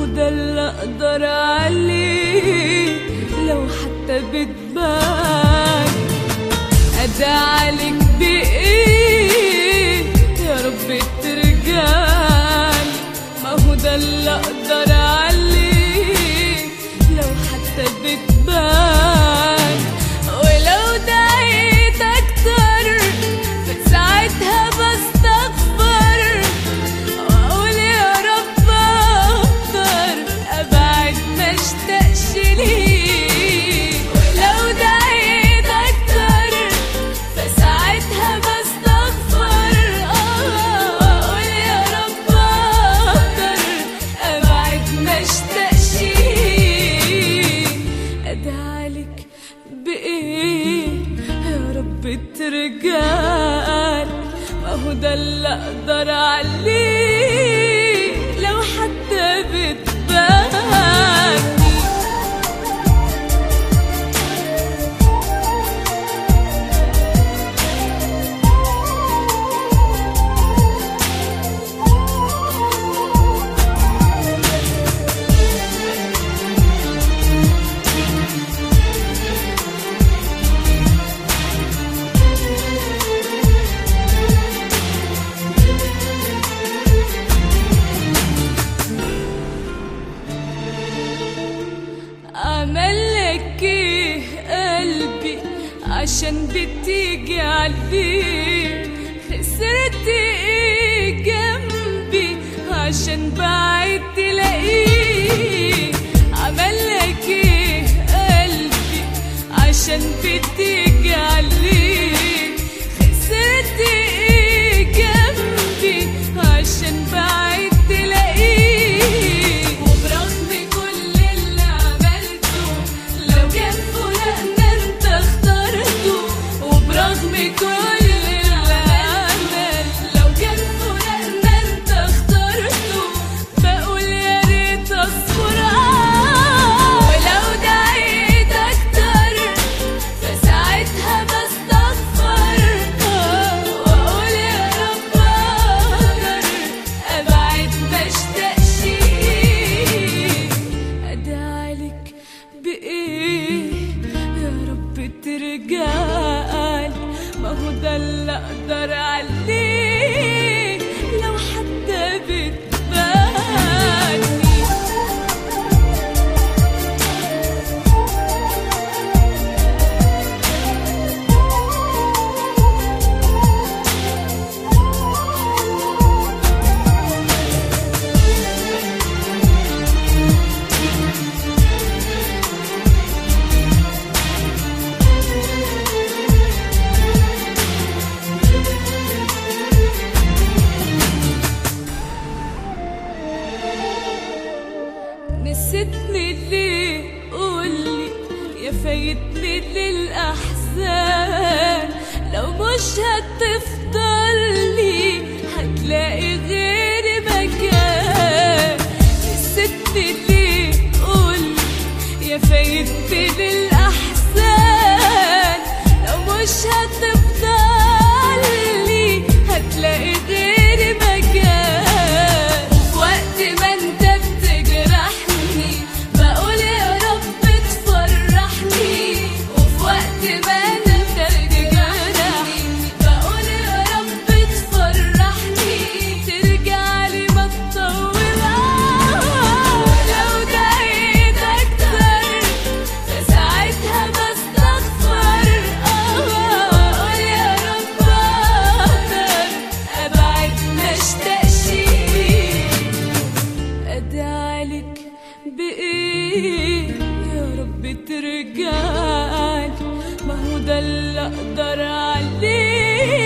هو ده اللي اقدر عليه لو حتى بتبان ادعلك بايه يا رب ترجعلي ما هو ده اللي اقدر عليه لو حتى بتبان ولو دعيت اكتر ساعتها بستغفر واقول يا رب اقدر ابعد ما اشتاقش ليك ولو دعيت اكتر فساعتها بستغفر اه واقول يا رب اقدر ابعد ما اشتاقش ليك ادعالك بايه يا رب ترجعلي ما هو ده اللي اقدر عليه لو حتى بتباني عملك ايه قلبي عشان بتيجي عليه خسرت ايه جنبي عشان بعيد تلاقيه عملك ايه قلبي عشان بتيجي عليه خسرت ايه جنبي عشان بعيد تلاقيه وبرغم كل اللي عملته لو كان فراقنا انت اخترته وبرغم كل اللي عمل لو كان فراقنا انت اخترته بقول يا ريت اصبر آه. ولو دعيت اكتر فساعتها بستغفر آه. واقول يا رب اقدر ابعد ما اشتاقش ادعالك بايه يا رب ترجعلي ما هو ده اللي اقدر عليه لو حتى بتباني نسيتني ليه قولي يا فايتني للأحزان لو مش هتفضلي هتلاقي غيري مكان نسيتني ليه قولي يا فايتني للأحزان لو مش هتفضلي هتلاقي غيري مكان وقت ما انت بتجرحني بقول يا رب تفرحني وفي وقت ما انت بتجرحني بقول يا رب تفرحني ترجع لي ما تطول لو دعيت اكتر فساعتها بستغفر اه واقول يا رب اقدر ابعد ما اشتاقش ادعالك بايه يا رب ترجعلي ما هو ده اللي اقدر عليه